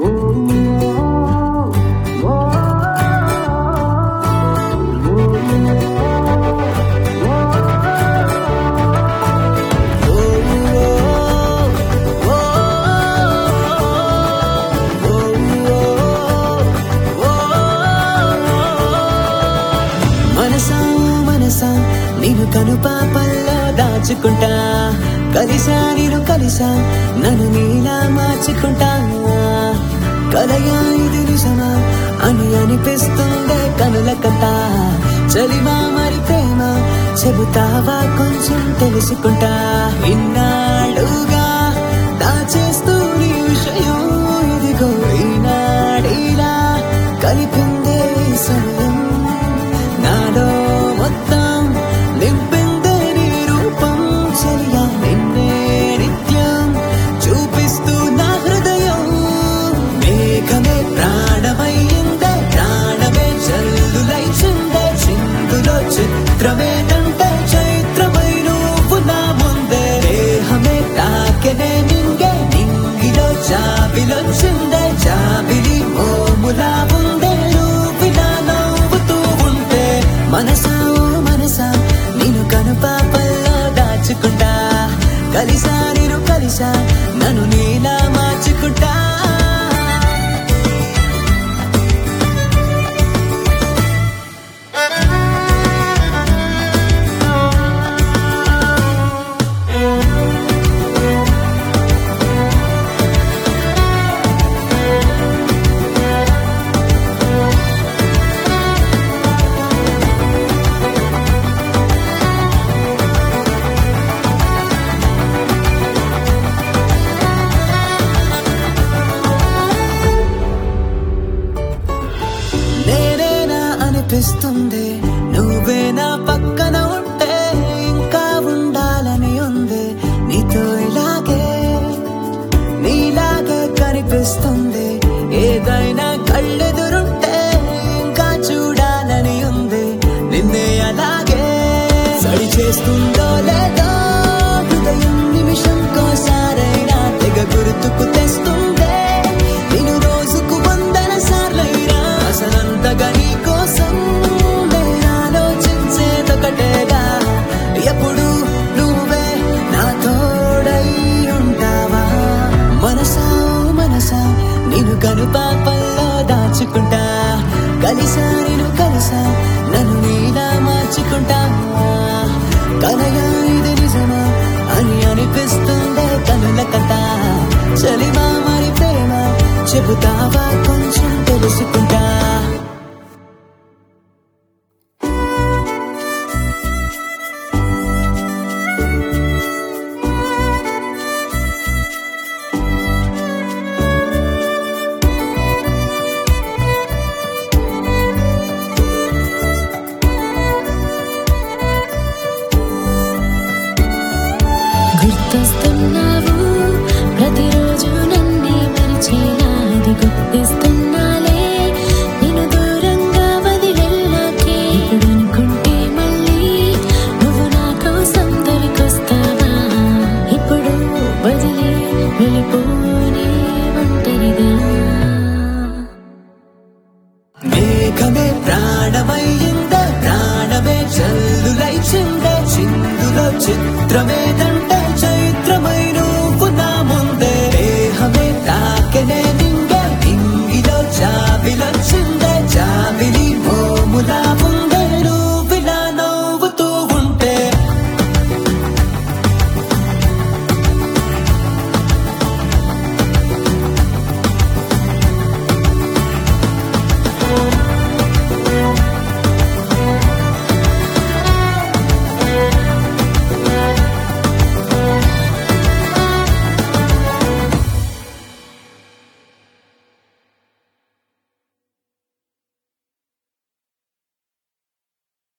మనసా మనసా నేను కను పాపల్లో దాచుకుంటా కలిసా నేను కలిసా నన్ను నీలా మార్చుకుంటా కలయా ఇది నిజమా అని అనిపిస్తుందే కనుల కథ చలిమా మరి ప్రేమ చెబుతావా కొంచెం తెలుసుకుంటా ఇన్నాళ్ళుగా దాచేస్తూ నీ విషయం ఇదిగో ఈనాడిలా కలిపిందే ఈ సమయం నాలో మొత్తం నింపిందే నీ రూపం చెలియా నిన్నే నిత్యం చూపిస్తూ నా హృదయం మేఘమే ప్రాణమయ్యిందే ప్రాణమే జల్లులై చిందే చిందులో చిత్రమేదంటే చైత్రమై నువ్వు నా ముందే దేహమే తాకెనే నింగే నింగిలో జాబిలొచ్చిందే జాబిలి మోములా ఉందే నువ్విలా నవ్వుతూ ఉంటే మనసా ఓ మనసా నేను కనుపాపల్లో దాచుకుంటా కలిసా నేను కలిసా నన్ను నీలా మార్చుకుంటా నేనేనా అనిపిస్తుంది నువ్వే నా పక్కన ఉంటే ఇంకా ఉండాలని ఉంది నీతో ఇలాగే నీలాగే కనిపిస్తుంది ఏదైనా కళ్ళెదురుంటే ఇంకా చూడాలని ఉంది నిన్నే అలాగే సరి చేస్తుందో లేదో హృదయం నిమిషం కోసారైనా తెగ గుర్తుకు తెస్తుందే నేను రోజుకు వందల సార్లైనా అసలంతగా నీ కోసం నేను ఆలోచించేదొకటేగా ఎప్పుడు నువ్వే నా తోడై ఉంటావా మనసా ఓ మనసా నేను కనుపాపల్లో దాచుకుంటా కలిసా నేను కలిసా నన్ను నీలా మార్చుకుంటా కలయా ఇది నిజమా అని అనిపిస్తుందే కనుల కథ చలిమా మరి ప్రేమ చెబుతావా కొంచెం తెలుసుకుంటా గుర్తొస్తున్నావు ప్రతిరోజు నన్నే మరిచేలా అది గుర్తిస్తున్నాలే నేను దూరంగా వదిలెళ్ళాకే ఇప్పుడు అనుకుంటే మళ్ళీ నువ్వు నా కోసం దొరికొస్తావా ఇప్పుడు వదిలి వెళ్ళిపోనే ఒంటరిగా మేఘమే ప్రాణమయ్యిందే ప్రాణమే జల్లులై చిందే చిందులో చిత్రమేదంటే చైత్రమై నువ్వు నా ముందే దేహమే తాకెనే నింగే నింగిలో జాబిలొచ్చిందే జాబిలి మోములా ఉందే నువ్విలా నవ్వుతూ ఉంటే